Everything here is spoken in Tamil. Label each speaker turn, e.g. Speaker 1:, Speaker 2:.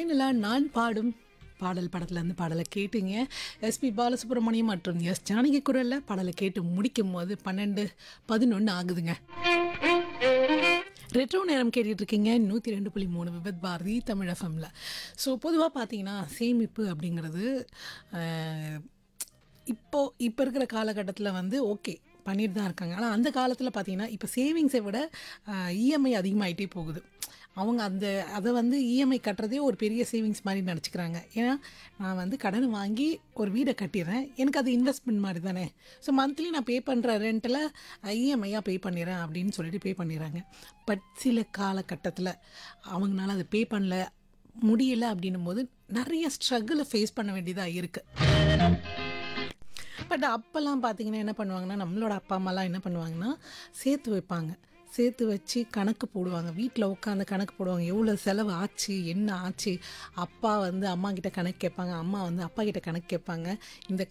Speaker 1: ஃபைனலாக நான் பாடும் பாடல் படத்துல இருந்து பாடலை கேட்டீங்க எஸ்பி பாலசுப்ரமணியம் மற்றும் எஸ் ஜானகி குரலில் பாடலை கேட்டு முடிக்கும் போது பன்னெண்டு பதினொன்று ஆகுதுங்க ரெட்ரோ நேரம் கேட்டுட்டு இருக்கீங்க நூற்றி ரெண்டு புள்ளி மூணு விபத் பாரதி தமிழ் எஃப்எம்ல ஸோ பொதுவாக பார்த்தீங்கன்னா சேமிப்பு அப்படிங்கிறது அஹ், இப்போ இப்போ இருக்கிற காலகட்டத்தில் வந்து ஓகே பண்ணிட்டு தான் இருக்காங்க ஆனால் அந்த காலத்தில் பார்த்தீங்கன்னா இப்போ சேவிங்ஸை விட இஎம்ஐ அதிகமாகிட்டே போகுது அவங்க அந்த அதை வந்து இஎம்ஐ கட்டுறதே ஒரு பெரிய சேவிங்ஸ் மாதிரி நினச்சிக்கிறாங்க ஏன்னா நான் வந்து கடன் வாங்கி ஒரு வீடை கட்டிடுறேன் எனக்கு அது இன்வெஸ்ட்மெண்ட் மாதிரி தானே ஸோ மந்த்லி நான் பே பண்ணுற ரெண்ட்டில் இஎம்ஐயாக பே பண்ணிடுறேன் அப்படின்னு சொல்லிட்டு பே பண்ணிடுறாங்க பட் சில காலகட்டத்தில் அவங்களால அதை பே பண்ணல முடியல அப்படின்னும் போது நிறைய ஸ்ட்ரகிளை ஃபேஸ் பண்ண வேண்டியதாக இருக்குது பட் அப்போல்லாம் பார்த்தீங்கன்னா என்ன பண்ணுவாங்கன்னா நம்மளோட அப்பா அம்மாலாம் என்ன பண்ணுவாங்கன்னா சேர்த்து வைப்பாங்க சேர்த்து வச்சு கணக்கு போடுவாங்க வீட்டில் உட்காந்து கணக்கு போடுவாங்க எவ்வளோ செலவு ஆச்சு என்ன ஆச்சு அப்பா வந்து அம்மா கிட்ட கணக்கு கேட்பாங்க அம்மா வந்து அப்பா கிட்ட கணக்கு கேட்பாங்க இந்த